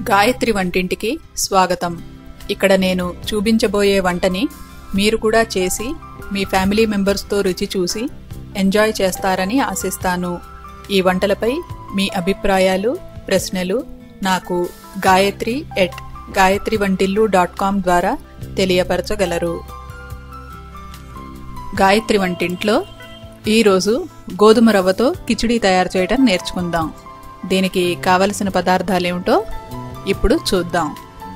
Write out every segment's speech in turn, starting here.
గాయత్రి వంటింటికి స్వాగతం ఇక్కడ నేను చూపించబోయే వంటని మీరు కూడా చేసి మీ ఫ్యామిలీ మెంబర్స్తో రుచి చూసి ఎంజాయ్ చేస్తారని ఆశిస్తాను ఈ వంటలపై మీ అభిప్రాయాలు ప్రశ్నలు నాకు గాయత్రి ఎట్ గాయత్రి వంటిల్లు డాట్ కామ్ ద్వారా తెలియపరచగలరు గాయత్రి వంటింట్లో ఈరోజు గోధుమ రవ్వతో కిచిడి తయారు చేయడం నేర్చుకుందాం దీనికి కావలసిన పదార్థాలేమిటో ఇప్పుడు చూద్దాం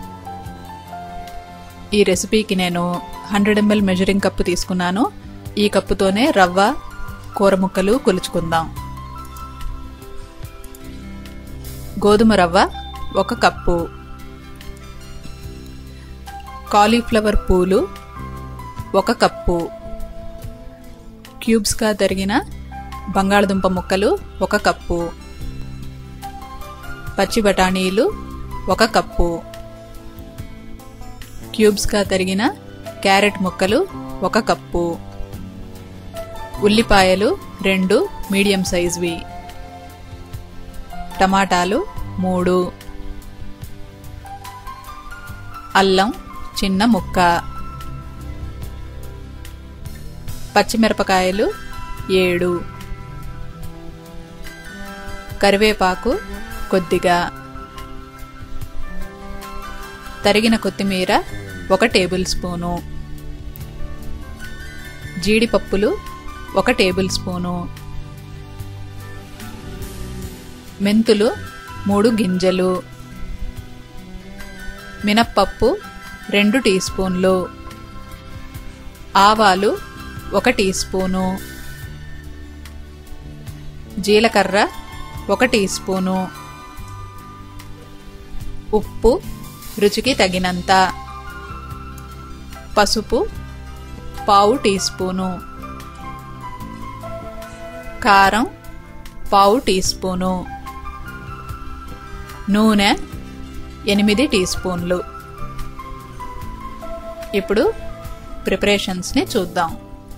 ఈ రెసిపీకి నేను హండ్రెడ్ ఎంఎల్ మెజరింగ్ కప్పు తీసుకున్నాను ఈ కప్పుతోనే రవ్వ కూర ముక్కలు కొలుచుకుందాం గోధుమ రవ్వ ఒక కప్పు కాలీఫ్లవర్ పూలు ఒక కప్పు క్యూబ్స్గా తరిగిన బంగాళదుంప ముక్కలు ఒక కప్పు పచ్చి బఠానీలు ఒక కప్పు క్యూబ్స్గా తరిగిన క్యారెట్ ముక్కలు ఒక కప్పు ఉల్లిపాయలు రెండు మీడియం సైజువి టమాటాలు మూడు అల్లం చిన్న ముక్క పచ్చిమిరపకాయలు ఏడు కరివేపాకు కొద్దిగా తరిగిన కొత్తిమీర ఒక టేబుల్ స్పూను జీడిపప్పులు ఒక టేబుల్ స్పూను మెంతులు మూడు గింజలు మినప్పప్పు రెండు టీ స్పూన్లు ఆవాలు ఒక టీ స్పూను జీలకర్ర ఒక టీ స్పూను ఉప్పు రుచికి తగినంత పసుపు పావు టీ స్పూను కారం పావు టీ స్పూను నూనె ఎనిమిది టీ స్పూన్లు ఇప్పుడు ప్రిపరేషన్స్ని చూద్దాం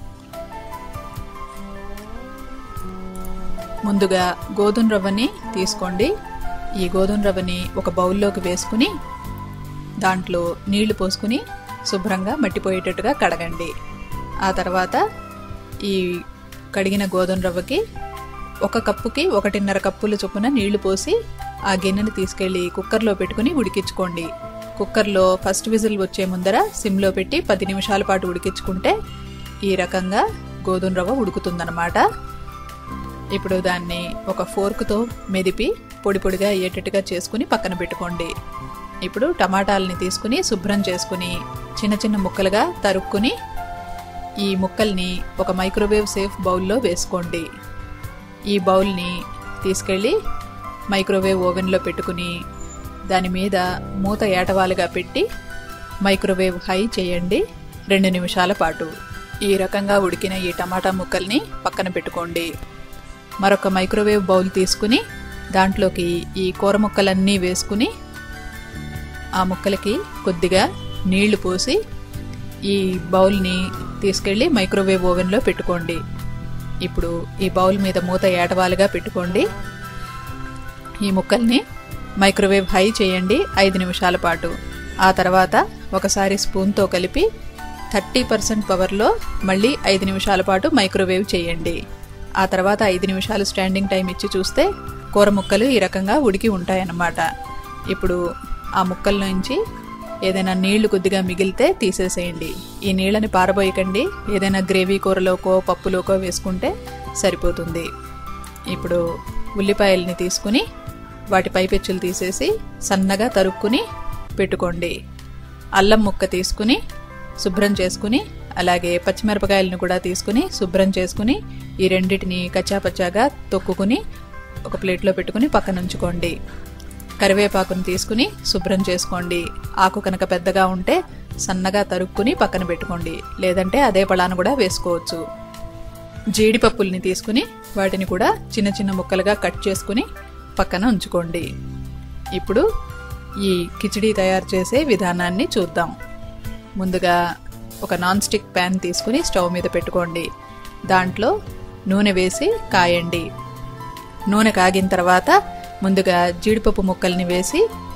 ముందుగా గోధుమ రవ్వని తీసుకోండి ఈ గోధుమ రవ్వని ఒక బౌల్లోకి వేసుకుని దాంట్లో నీళ్లు పోసుకుని శుభ్రంగా మట్టిపోయేటట్టుగా కడగండి ఆ తర్వాత ఈ కడిగిన గోధుమ రవ్వకి ఒక కప్పుకి ఒకటిన్నర కప్పుల చొప్పున నీళ్లు పోసి ఆ గిన్నెని తీసుకెళ్లి కుక్కర్లో పెట్టుకుని ఉడికించుకోండి కుక్కర్లో ఫస్ట్ విజిల్ వచ్చే ముందర సిమ్లో పెట్టి పది నిమిషాల పాటు ఉడికించుకుంటే ఈ రకంగా గోధుమ రవ్వ ఉడుకుతుందన్నమాట ఇప్పుడు దాన్ని ఒక ఫోర్క్తో మెదిపి పొడి పొడిగా అయ్యేటట్టుగా చేసుకుని పక్కన పెట్టుకోండి ఇప్పుడు టమాటాలని తీసుకుని శుభ్రం చేసుకుని చిన్న చిన్న ముక్కలుగా తరుక్కుని ఈ ముక్కల్ని ఒక మైక్రోవేవ్ సేఫ్ బౌల్లో వేసుకోండి ఈ బౌల్ని తీసుకెళ్ళి మైక్రోవేవ్ ఓవెన్లో పెట్టుకుని దాని మీద మూత ఏటవాలుగా పెట్టి మైక్రోవేవ్ హై చేయండి రెండు నిమిషాల పాటు ఈ రకంగా ఉడికిన ఈ టమాటా ముక్కల్ని పక్కన పెట్టుకోండి మరొక మైక్రోవేవ్ బౌల్ తీసుకుని దాంట్లోకి ఈ కూర ముక్కలన్నీ వేసుకుని ఆ ముక్కలకి కొద్దిగా నీళ్లు పోసి ఈ బౌల్ని తీసుకెళ్ళి మైక్రోవేవ్ ఓవెన్లో పెట్టుకోండి ఇప్పుడు ఈ బౌల్ మీద మూత ఏటవాలుగా పెట్టుకోండి ఈ ముక్కల్ని మైక్రోవేవ్ హై చేయండి ఐదు నిమిషాల పాటు ఆ తర్వాత ఒకసారి స్పూన్తో కలిపి థర్టీ పర్సెంట్ పవర్లో మళ్ళీ ఐదు నిమిషాల పాటు మైక్రోవేవ్ చేయండి ఆ తర్వాత ఐదు నిమిషాలు స్టాండింగ్ టైం ఇచ్చి చూస్తే కూర ముక్కలు ఈ రకంగా ఉడికి ఉంటాయన్నమాట ఇప్పుడు ఆ ముక్కల నుంచి ఏదైనా నీళ్లు కొద్దిగా మిగిలితే తీసేసేయండి ఈ నీళ్ళని పారబోయకండి ఏదైనా గ్రేవీ కూరలోకో పప్పులోకో వేసుకుంటే సరిపోతుంది ఇప్పుడు ఉల్లిపాయల్ని తీసుకుని వాటి పైపెచ్చులు తీసేసి సన్నగా తరుక్కుని పెట్టుకోండి అల్లం ముక్క తీసుకుని శుభ్రం చేసుకుని అలాగే పచ్చిమిరపకాయలను కూడా తీసుకుని శుభ్రం చేసుకుని ఈ రెండింటిని కచ్చాపచ్చాగా తొక్కుకుని ఒక ప్లేట్లో పెట్టుకుని పక్కన ఉంచుకోండి కరివేపాకును తీసుకుని శుభ్రం చేసుకోండి ఆకు కనుక పెద్దగా ఉంటే సన్నగా తరుక్కుని పక్కన పెట్టుకోండి లేదంటే అదే పళాను కూడా వేసుకోవచ్చు జీడిపప్పుల్ని తీసుకుని వాటిని కూడా చిన్న చిన్న ముక్కలుగా కట్ చేసుకుని పక్కన ఉంచుకోండి ఇప్పుడు ఈ కిచిడి తయారు చేసే విధానాన్ని చూద్దాం ముందుగా ఒక నాన్ స్టిక్ ప్యాన్ తీసుకుని స్టవ్ మీద పెట్టుకోండి దాంట్లో నూనె వేసి కాయండి నూనె కాగిన తర్వాత ముందుగా జీడిపప్పు ముక్కల్ని వేసి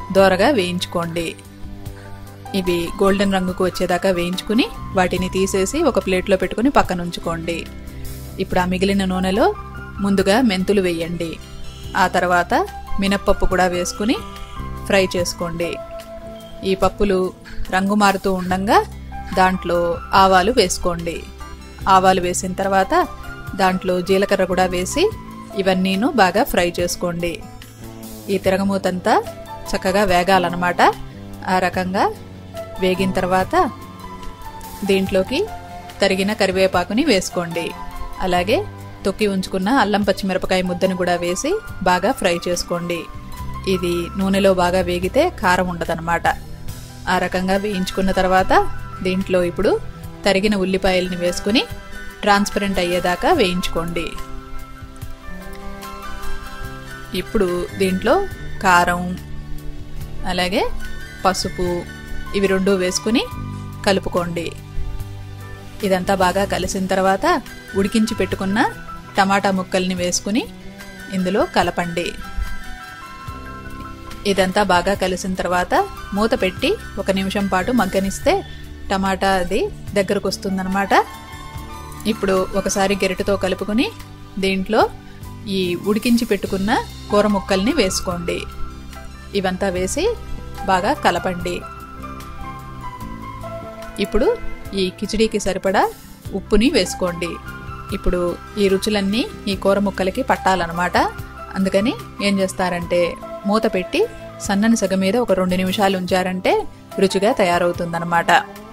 దోరగా వేయించుకోండి ఇవి గోల్డెన్ రంగుకు వచ్చేదాకా వేయించుకుని వాటిని తీసేసి ఒక ప్లేట్లో పెట్టుకుని పక్కన ఉంచుకోండి ఇప్పుడు ఆ మిగిలిన నూనెలో ముందుగా మెంతులు వేయండి ఆ తర్వాత మినప్పప్పు కూడా వేసుకుని ఫ్రై చేసుకోండి ఈ పప్పులు రంగు మారుతూ ఉండంగా దాంట్లో ఆవాలు వేసుకోండి ఆవాలు వేసిన తర్వాత దాంట్లో జీలకర్ర కూడా వేసి ఇవన్నీను బాగా ఫ్రై చేసుకోండి ఈ తిరగమూతంతా చక్కగా వేగాలన్నమాట ఆ రకంగా వేగిన తర్వాత దీంట్లోకి తరిగిన కరివేపాకుని వేసుకోండి అలాగే తొక్కి ఉంచుకున్న అల్లం పచ్చిమిరపకాయ ముద్దను కూడా వేసి బాగా ఫ్రై చేసుకోండి ఇది నూనెలో బాగా వేగితే కారం ఉండదన్నమాట ఆ రకంగా వేయించుకున్న తర్వాత దీంట్లో ఇప్పుడు తరిగిన ఉల్లిపాయల్ని వేసుకుని ట్రాన్స్పరెంట్ అయ్యేదాకా వేయించుకోండి ఇప్పుడు దీంట్లో కారం అలాగే పసుపు ఇవి రెండు వేసుకుని కలుపుకోండి ఇదంతా బాగా కలిసిన తర్వాత ఉడికించి పెట్టుకున్న టమాటా ముక్కల్ని వేసుకుని ఇందులో కలపండి ఇదంతా బాగా కలిసిన తర్వాత మూత పెట్టి ఒక నిమిషం పాటు మగ్గనిస్తే టమాటా అది దగ్గరకు వస్తుందన్నమాట ఇప్పుడు ఒకసారి గెరటితో కలుపుకుని దీంట్లో ఈ ఉడికించి పెట్టుకున్న కూర ముక్కల్ని వేసుకోండి ఇవంతా వేసి బాగా కలపండి ఇప్పుడు ఈ కిచిడీకి సరిపడా ఉప్పుని వేసుకోండి ఇప్పుడు ఈ రుచులన్నీ ఈ కూర ముక్కలకి పట్టాలన్నమాట అందుకని ఏం చేస్తారంటే మూత పెట్టి సన్నని సగ మీద ఒక రెండు నిమిషాలు ఉంచారంటే రుచిగా తయారవుతుందన్నమాట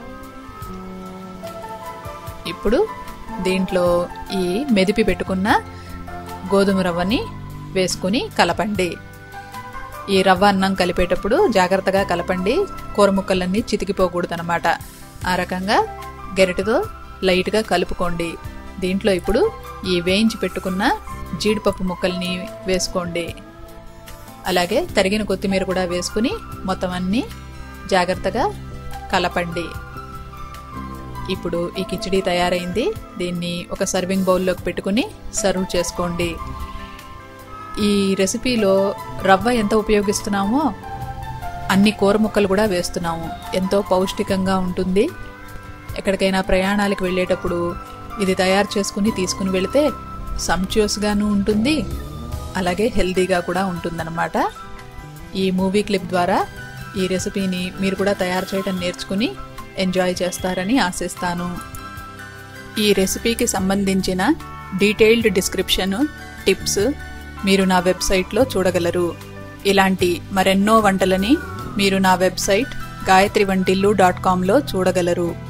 ఇప్పుడు దీంట్లో ఈ మెదిపి పెట్టుకున్న గోధుమ రవ్వని వేసుకుని కలపండి ఈ రవ్వ అన్నం కలిపేటప్పుడు జాగ్రత్తగా కలపండి కూర ముక్కలన్నీ చితికిపోకూడదనమాట ఆ రకంగా గెరటితో లైట్గా కలుపుకోండి దీంట్లో ఇప్పుడు ఈ వేయించి పెట్టుకున్న జీడిపప్పు ముక్కల్ని వేసుకోండి అలాగే తరిగిన కొత్తిమీర కూడా వేసుకుని మొత్తం అన్నీ జాగ్రత్తగా కలపండి ఇప్పుడు ఈ కిచిడి తయారైంది దీన్ని ఒక సర్వింగ్ బౌల్లోకి పెట్టుకుని సర్వ్ చేసుకోండి ఈ రెసిపీలో రవ్వ ఎంత ఉపయోగిస్తున్నామో అన్ని కూర ముక్కలు కూడా వేస్తున్నాము ఎంతో పౌష్టికంగా ఉంటుంది ఎక్కడికైనా ప్రయాణాలకు వెళ్ళేటప్పుడు ఇది తయారు చేసుకుని తీసుకుని వెళితే సంచ్యూస్గాను ఉంటుంది అలాగే హెల్తీగా కూడా ఉంటుందన్నమాట ఈ మూవీ క్లిప్ ద్వారా ఈ రెసిపీని మీరు కూడా తయారు చేయడం నేర్చుకుని ఎంజాయ్ చేస్తారని ఆశిస్తాను ఈ రెసిపీకి సంబంధించిన డీటెయిల్డ్ డిస్క్రిప్షన్ టిప్స్ మీరు నా వెబ్సైట్లో చూడగలరు ఇలాంటి మరెన్నో వంటలని మీరు నా వెబ్సైట్ గాయత్రి వంటిల్లు డాట్ కామ్లో చూడగలరు